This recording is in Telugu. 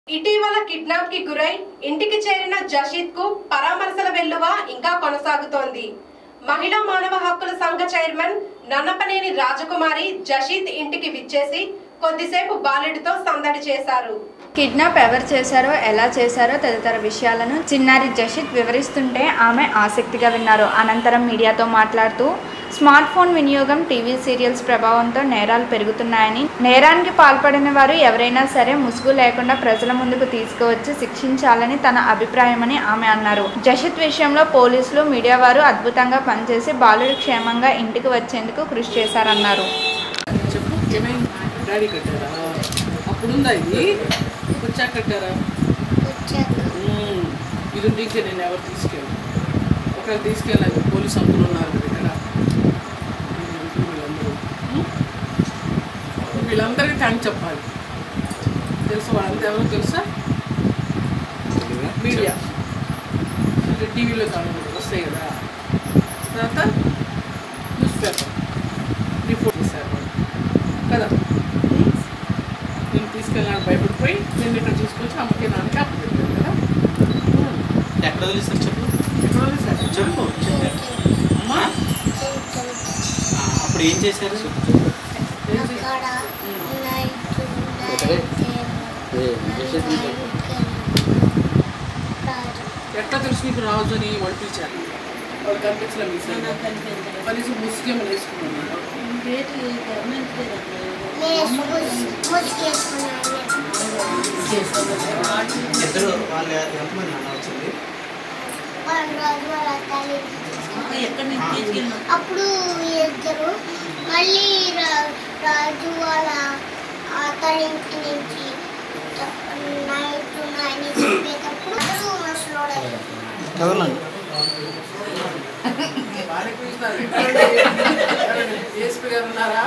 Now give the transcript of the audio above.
ఇటీవల కిడ్నాప్ కి గురై ఇంటికి చేరిన జషీద్ కు పరామర్శల వెల్లువ ఇంకా కొనసాగుతోంది మహిళా మానవ హక్కుల సంఘ చైర్మన్ నన్నపనేని రాజకుమారి జషీద్ ఇంటికి విచ్చేసి కొద్దిసేపు బాలుడితో సందడి చేశారు కిడ్నాప్ ఎవరు చేశారో ఎలా చేశారో తదితర విషయాలను చిన్నారి జషిత్ వివరిస్తుంటే ఆమె ఆసక్తిగా విన్నారు అనంతరం మీడియాతో మాట్లాడుతూ స్మార్ట్ ఫోన్ వినియోగం టీవీ సీరియల్స్ ప్రభావంతో నేరాలు పెరుగుతున్నాయని నేరానికి పాల్పడిన వారు ఎవరైనా సరే ముసుగు లేకుండా ప్రజల ముందుకు తీసుకువచ్చి శిక్షించాలని తన అభిప్రాయమని ఆమె అన్నారు జషిత్ విషయంలో పోలీసులు మీడియా వారు అద్భుతంగా పనిచేసి బాలుడు క్షేమంగా ఇంటికి వచ్చేందుకు కృషి చేశారన్నారు చెప్పు ఏమైంది డాడీ కట్టారా అప్పుడు ఉందా ఇది వచ్చాక కట్టారా మ్మ్. ఇది నీకే నేను ఎవరు తీసుకెళ్ళి ఒకవేళ తీసుకెళ్ళాలి పోలీస్ అంకులు ఉన్నారు కదా ఇక్కడ వీళ్ళందరూ మ్మ్? వీళ్ళందరికీ థ్యాంక్స్ చెప్పాలి తెలుసు వాళ్ళంతా ఎవరో తెలుసా మీడియా అంటే టీవీలో కాదు వస్తాయి కదా తర్వాత న్యూస్ పేపర్ రిపోర్ట్ చేశారు వాళ్ళు కదా నేను తీసుకెళ్ళాను భయపడిపోయి నేను ఇక్కడ తీసుకొచ్చి అమ్మకి నాన్నకి అప్పచెప్పాను కదా ఎక్కడ వదిలేస్తారు చెప్పు ఎక్కడ వదిలేశారు? చెప్పు అమ్మా ఆ, అప్పుడు ఏం చేశారు ఏం చేశారు? ఎట్లా తెలుసు నీకు రాజు అని వాళ్ళు పిలిచారు వాళ్ళు కనిపించలే మీ సైడ్ కనీసం ముసుగేమ వేసుకున్నాను ఇద్దరు వాళ్ళు ఎంతమంది అన్న వచ్చింది అప్పుడు ఇద్దరు మళ్ళీ రా- రాజు వాళ్ళ అతని ఇంటి నుంచి నైట్ నైన్ చెప్పేటప్పుడు అందరూ ముసలోడే చదవండి బాగానే పిలుస్తారు ఏఎస్పీ గారు ఉన్నారా